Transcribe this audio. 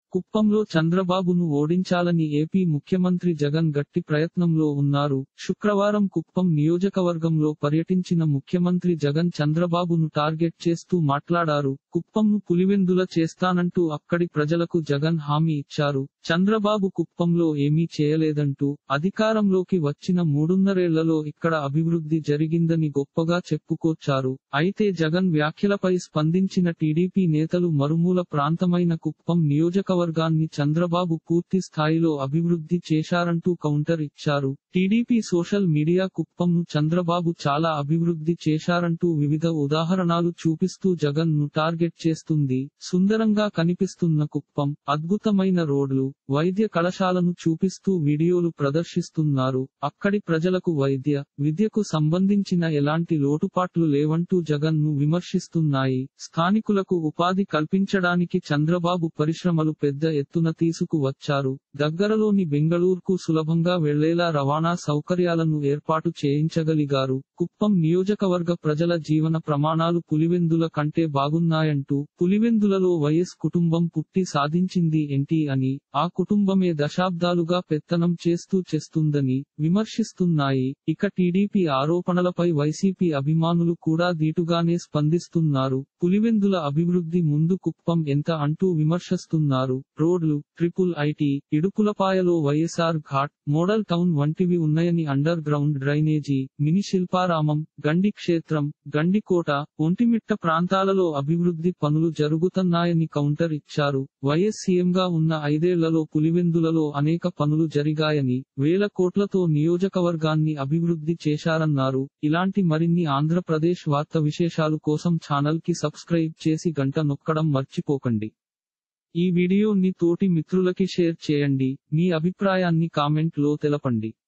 కుప్పంలో చంద్రబాబును ఓడించాలని ఏపీ ముఖ్యమంత్రి జగన్ గట్టి ప్రయత్నంలో ఉన్నారు శుక్రవారం కుప్పం నియోజకవర్గంలో పర్యటించిన ముఖ్యమంత్రి జగన్ చంద్రబాబును టార్గెట్ చేస్తూ మాట్లాడారు కుప్పంను పులివెందుల చేస్తానంటూ అక్కడి ప్రజలకు జగన్ హామీ ఇచ్చారు చంద్రబాబు కుప్పంలో ఏమీ చేయలేదంటూ అధికారంలోకి వచ్చిన మూడున్నరేళ్లలో ఇక్కడ అభివృద్ధి జరిగిందని గొప్పగా చెప్పుకొచ్చారు అయితే జగన్ వ్యాఖ్యలపై స్పందించిన టీడీపీ నేతలు మరుమూల ప్రాంతమైన కుప్పం నియోజకవర్గాన్ని చంద్రబాబు పూర్తి స్థాయిలో అభివృద్ధి చేశారంటూ కౌంటర్ ఇచ్చారు టీడీపీ సోషల్ మీడియా కుప్పంను చంద్రబాబు చాలా అభివృద్ధి చేశారంటూ వివిధ ఉదాహరణలు చూపిస్తూ జగన్ ను టార్గెట్ చేస్తుంది సుందరంగా కనిపిస్తున్న కుప్పం అద్భుతమైన రోడ్లు వైద్య కళాశాలను చూపిస్తూ వీడియోలు ప్రదర్శిస్తున్నారు అక్కడి ప్రజలకు వైద్య విద్యకు సంబంధించిన ఎలాంటి లోటుపాట్లు లేవంటూ జగన్ ను విమర్శిస్తున్నాయి స్థానికులకు ఉపాధి కల్పించడానికి చంద్రబాబు పరిశ్రమలు పెద్ద ఎత్తున తీసుకు వచ్చారు దగ్గరలోని బెంగళూరుకు సులభంగా వెళ్లేలా రవాణా సౌకర్యాలను ఏర్పాటు చేయించగలిగారు కుప్పం నియోజకవర్గ ప్రజల జీవన ప్రమాణాలు పులివెందుల కంటే బాగున్నాయంటూ పులివెందులలో వైఎస్ కుటుంబం పుట్టి సాధించింది ఏంటి అని ఆ కుటుంబమే దశాబ్దాలుగా పెత్తనం చేస్తూ చేస్తుందని విమర్శిస్తున్నాయి ఇక టీడీపీ ఆరోపణలపై వైసీపీ అభిమానులు కూడా దీటుగానే స్పందిస్తున్నారు పులివెందుల అభివృద్ధి ముందు కుప్పం ఎంత అంటూ విమర్శిస్తున్నారు రోడ్లు ట్రిపుల్ ఐటీ ఇడుపులపాయలో వైఎస్ఆర్ ఘాట్ మోడల్ టౌన్ వంటివి ఉన్నాయని underground drainage mini Shilparamam Gandi క్షేత్రం గండికోట ఒంటిమిట్ట ప్రాంతాలలో అభివృద్ధి పనులు జరుగుతున్నాయని కౌంటర్ ఇచ్చారు వైఎస్ సీఎంగా ఉన్న ఐదేళ్లలో పులివెందులలో అనేక పనులు జరిగాయని వేల కోట్లతో నియోజకవర్గాన్ని అభివృద్ధి చేశారన్నారు ఇలాంటి మరిన్ని ఆంధ్రప్రదేశ్ వార్త విశేషాలు కోసం ఛానల్ కి సబ్స్క్రైబ్ చేసి గంట నొక్కడం మర్చిపోకండి ఈ వీడియోని తోటి మిత్రులకి షేర్ చేయండి మీ అభిప్రాయాన్ని కామెంట్ లో తెలపండి